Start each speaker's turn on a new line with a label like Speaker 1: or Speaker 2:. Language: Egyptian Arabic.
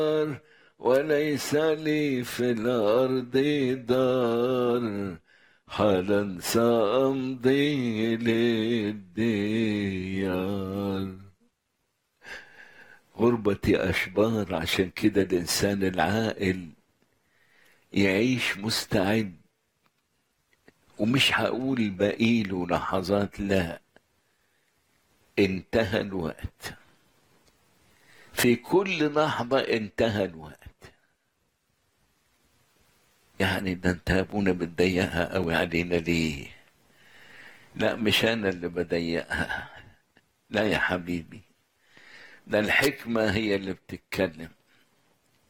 Speaker 1: وليس لي في الأرض دار حالا سأمضي للديار غربتي أشبار عشان كده الإنسان العاقل يعيش مستعد ومش هقول بقيله لحظات لا انتهى الوقت في كل لحظة انتهى الوقت يعني ده انت يا ابونا بتضيقها قوي علينا ليه لا مش انا اللي بضيقها لا يا حبيبي ده الحكمة هي اللي بتتكلم